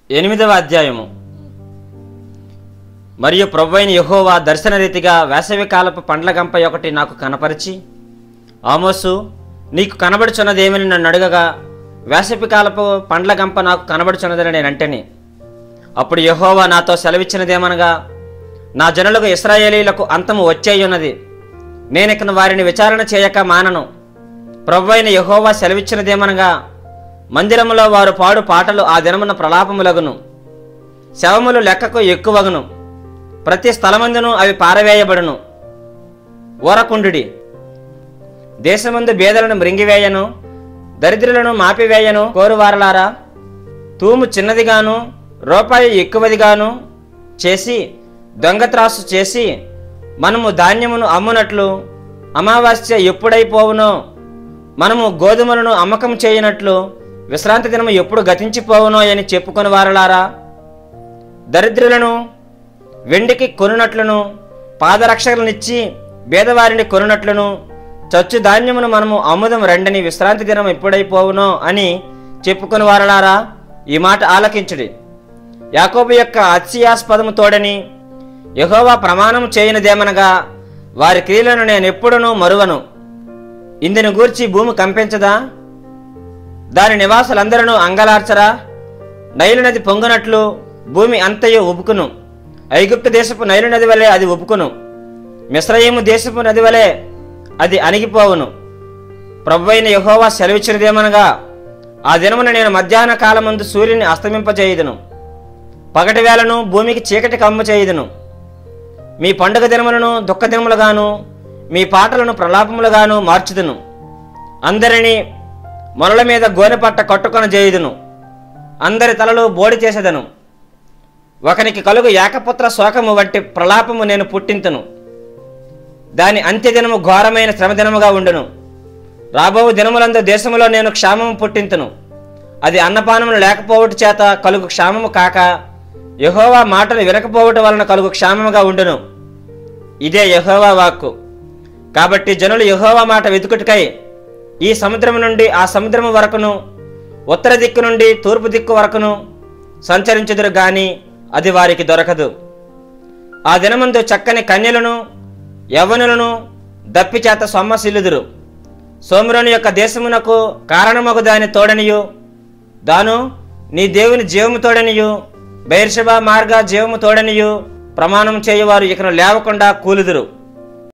ఎనిమిదవ అధ్యాయము మరియు ప్రభువైన యెహోవా దర్శన రీతిగా వేసవి కాలపు పండ్ల గంప ఒకటి నాకు కనపరిచి ఆమోసు నీకు కనబడుచున్నదేమని నన్ను అడగగా వేసవి కాలపు పండ్ల గంప నాకు కనబడుచున్నదని నేను అంటేని అప్పుడు యెహోవా నాతో సెలవిచ్చినదేమనగా నా జనులకు ఇస్రాయేలీలకు అంతము వచ్చేయున్నది నేనికను వారిని విచారణ చేయక మానను ప్రభువైన యెహోవా సెలవిచ్చినదేమనగా మందిరములో వారు పాడు పాటలు ఆ దినమున ప్రలాపములగును శవములు లెక్కకు ఎక్కువగును ప్రతి స్థలమందును అవి పారవేయబడును ఓరకుండుడి దేశమందు బేదలను మృంగివేయను దరిద్రులను మాపివేయను కోరువారలారా తూము చిన్నదిగాను రూపాయి ఎక్కువదిగాను చేసి దొంగత్రాసు చేసి మనము ధాన్యమును అమ్మునట్లు అమావాస్య ఎప్పుడైపోవునో మనము గోధుమలను అమ్మకం చేయనట్లు విశ్రాంతి దినము ఎప్పుడు గతించిపోవునో అని చెప్పుకొని వారలారా దరిద్రులను వెండికి కొనునట్లును పాదరక్షకులనిచ్చి బేదవారిని కొనునట్లును చచ్చు ధాన్యమును మనము అమ్ముదం రండని విశ్రాంతి దినం ఎప్పుడైపోవునో అని చెప్పుకొని వారలారా ఈ మాట ఆలకించుడి యాకోబు యొక్క అత్యాస్పదము తోడని యెహోవా ప్రమాణం చేయనిదేమనగా వారి క్రియలను నేను ఎప్పుడునూ మరువను ఇందుని గూర్చి భూమి కంపించదా దాని నివాసులందరూ అంగలార్చరా నైలు నది పొంగునట్లు భూమి అంతయు ఉబుకును ఐగుప్తు దేశపు నైలు నది వలె అది ఉబుకును మిశ్రయము దేశపు నది వలె అది అణిగిపోవును ప్రభువైన యెహోవా సెలవిచ్చినదేమనగా ఆ దినమున నేను మధ్యాహ్న కాలమందు సూర్యుని అస్తమింపచేయుదును పగటి వేళను భూమికి చీకటి కమ్ము చేయుదును మీ పండుగ దినములను దుఃఖ దినములుగాను మీ పాటలను ప్రలాపములుగాను మార్చుదును అందరినీ మొరల మీద గోనె పట్ట కట్టుకొని చేయుదును అందరి తలలు బోడి చేసేదను ఒకనికి కలుగు ఏకపుత్ర శోకము వంటి ప్రలాపము నేను పుట్టింతును దాని అంత్యదినము ఘోరమైన శ్రమదినముగా ఉండును రాబో దినములందు దేశములో నేను క్షామము పుట్టింతును అది అన్నపానములు లేకపోవట చేత కలుగు క్షామము కాక యెహోవా మాటలు వినకపోవటం వలన కలుగు క్షామముగా ఉండును ఇదే యెహోవా వాక్కు కాబట్టి జనులు యెహోవా మాట వెతుకుటికై ఈ సముద్రము నుండి ఆ సముద్రము వరకును ఉత్తర దిక్కు నుండి తూర్పు దిక్కు వరకును సంచరించుదురు గాని అది వారికి దొరకదు ఆ దినమందు చక్కని కన్యలను యవ్వనులను దప్పి చేత సొమ్మసిల్లుదురు సోమరుని యొక్క దేశమునకు కారణమగు దాని తోడనియు దాను నీ దేవుని జీవము తోడనియు బైర్షబా మార్గ జీవము తోడనియు ప్రమాణం చేయువారు ఇకను లేవకుండా కూలుదురు